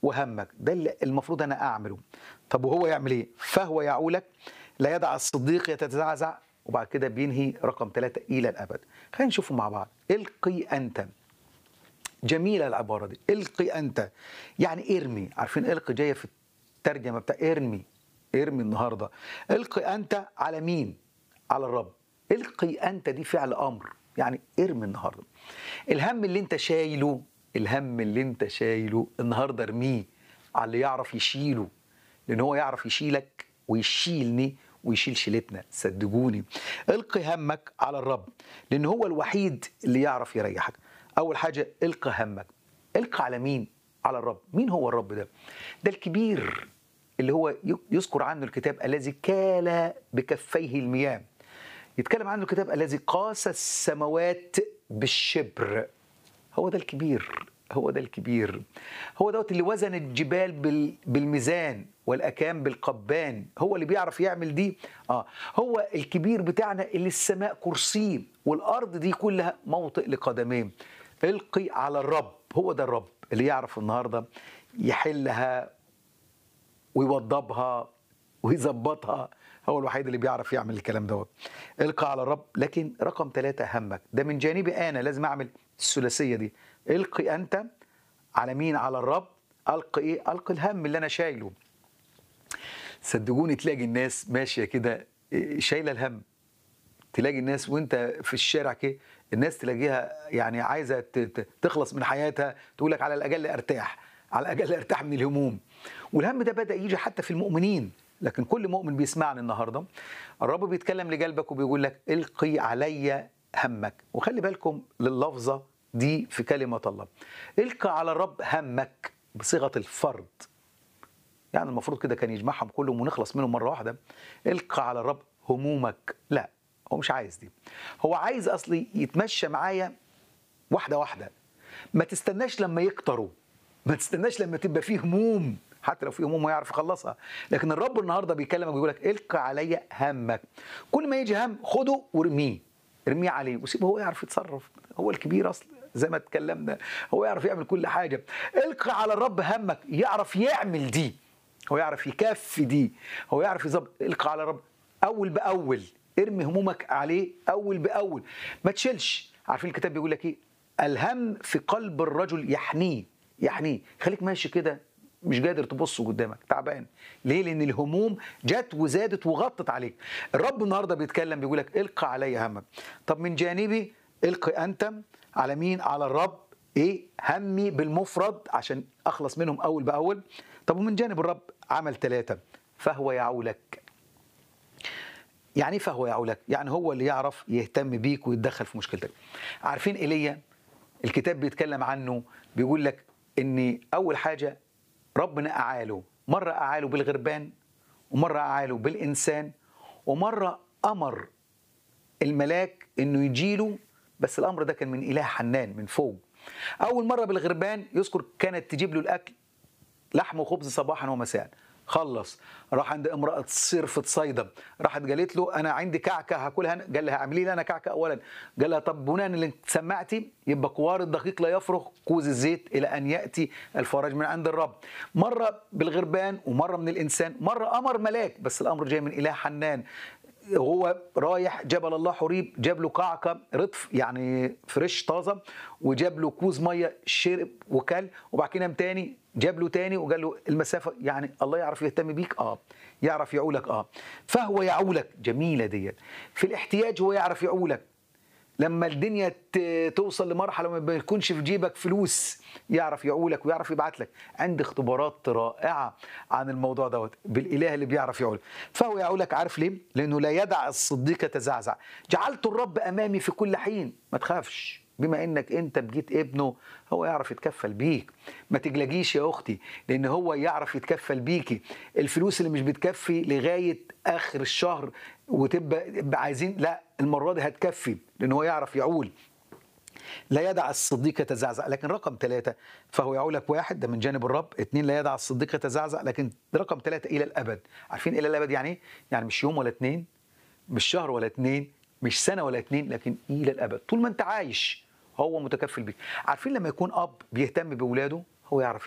وهمك ده اللي المفروض انا اعمله طب وهو يعمل ايه فهو يعولك لا يدع الصديق يتزعزع وبعد كده بينهي رقم ثلاثة إلى الأبد خلينا نشوفه مع بعض القي أنت جميلة العبارة دي القي أنت يعني ارمي عارفين القي جاية في الترجمة بتاع ارمي ارمي النهاردة القي أنت على مين على الرب القي أنت دي فعل أمر يعني ارمي النهاردة الهم اللي انت شايله الهم اللي انت شايله النهاردة ارميه على اللي يعرف يشيله لأن هو يعرف يشيلك ويشيلني ويشيل شيلتنا صدقوني القي همك على الرب لان هو الوحيد اللي يعرف يريحك اول حاجه القى همك القى على مين على الرب مين هو الرب ده ده الكبير اللي هو يذكر عنه الكتاب الذي كال بكفيه المياه يتكلم عنه الكتاب الذي قاس السماوات بالشبر هو ده الكبير هو ده الكبير هو دوت اللي وزن الجبال بال... بالميزان والاكام بالقبان هو اللي بيعرف يعمل دي اه هو الكبير بتاعنا اللي السماء كرسيه والارض دي كلها موطئ لقدميه القي على الرب هو ده الرب اللي يعرف النهارده يحلها ويوضبها ويظبطها هو الوحيد اللي بيعرف يعمل الكلام دوت القى على الرب لكن رقم ثلاثة همك ده من جانبي انا لازم اعمل الثلاثيه دي القي انت على مين على الرب القي ايه القي الهم اللي انا شايله صدقوني تلاقي الناس ماشيه كده شايله الهم تلاقي الناس وانت في الشارع كده الناس تلاقيها يعني عايزه تخلص من حياتها تقول لك على الاقل ارتاح على الاقل ارتاح من الهموم والهم ده بدا يجي حتى في المؤمنين لكن كل مؤمن بيسمعني النهارده الرب بيتكلم لقلبك وبيقول لك القي علي همك وخلي بالكم لللفظه دي في كلمة الله القى على الرب همك بصيغة الفرد يعني المفروض كده كان يجمعهم كلهم ونخلص منهم مرة واحدة القى على الرب همومك لا هو مش عايز دي هو عايز أصلي يتمشى معايا واحدة واحدة ما تستناش لما يكتروا ما تستناش لما تبقى فيه هموم حتى لو في هموم ما يعرف يخلصها لكن الرب النهارده بيكلمك بيقول لك القى علي همك كل ما يجي هم خده وارميه ارميه عليه وسيبه هو يعرف يتصرف هو الكبير اصلا زي ما اتكلمنا هو يعرف يعمل كل حاجة القى على الرب همك يعرف يعمل دي هو يعرف يكفي دي هو يعرف يظبط القى على الرب أول بأول ارمي همومك عليه أول بأول ما تشيلش عارفين الكتاب بيقول لك إيه الهم في قلب الرجل يحنيه يحنيه خليك ماشي كده مش قادر تبص قدامك تعبان ليه لان الهموم جت وزادت وغطت عليك الرب النهارده بيتكلم بيقول لك القى علي همك طب من جانبي القي انت على مين على الرب ايه همي بالمفرد عشان اخلص منهم اول باول طب ومن جانب الرب عمل ثلاثه فهو يعولك يعني ايه فهو يعولك يعني هو اللي يعرف يهتم بيك ويتدخل في مشكلتك عارفين ايليا الكتاب بيتكلم عنه بيقول لك ان اول حاجه ربنا اعاله مره اعاله بالغربان ومره اعاله بالانسان ومره امر الملاك انه يجيله بس الامر ده كان من اله حنان من فوق اول مره بالغربان يذكر كانت تجيب له الاكل لحم وخبز صباحا ومساء خلص راح عند امراه صرفة صيدا راحت قالت له انا عندي كعكه هاكلها أنا. قال لها اعملي لي انا كعكه اولا قال لها طب بناء اللي سمعتي يبقى كوار الدقيق لا يفرغ كوز الزيت الى ان ياتي الفرج من عند الرب مره بالغربان ومره من الانسان مره امر ملاك بس الامر جاي من اله حنان هو رايح جبل الله حريب جاب له كعكه رطف يعني فريش طازه وجاب له كوز ميه شرب وكل وبعد كده تاني جاب له تاني وقال له المسافه يعني الله يعرف يهتم بيك اه يعرف يعولك اه فهو يعولك جميله ديت في الاحتياج هو يعرف يعولك لما الدنيا توصل لمرحله ما بيكونش في جيبك فلوس يعرف يعولك ويعرف يبعت لك عندي اختبارات رائعه عن الموضوع دوت بالاله اللي بيعرف يعول فهو يعولك عارف ليه لانه لا يدع الصديق يتزعزع جعلت الرب امامي في كل حين ما تخافش بما انك انت بجيت ابنه هو يعرف يتكفل بيك ما تجلجيش يا اختي لان هو يعرف يتكفل بيكي الفلوس اللي مش بتكفي لغايه اخر الشهر وتبقى عايزين لا المره دي هتكفي لان هو يعرف يعول لا يدع الصديق يتزعزع لكن رقم ثلاثة فهو يعولك واحد ده من جانب الرب اثنين لا يدع الصديق يتزعزع لكن رقم ثلاثة إلى الأبد عارفين إلى الأبد يعني إيه؟ يعني مش يوم ولا اثنين مش شهر ولا اثنين مش سنة ولا اثنين لكن إلى الأبد طول ما أنت عايش هو متكفل بيك عارفين لما يكون أب بيهتم بأولاده هو يعرف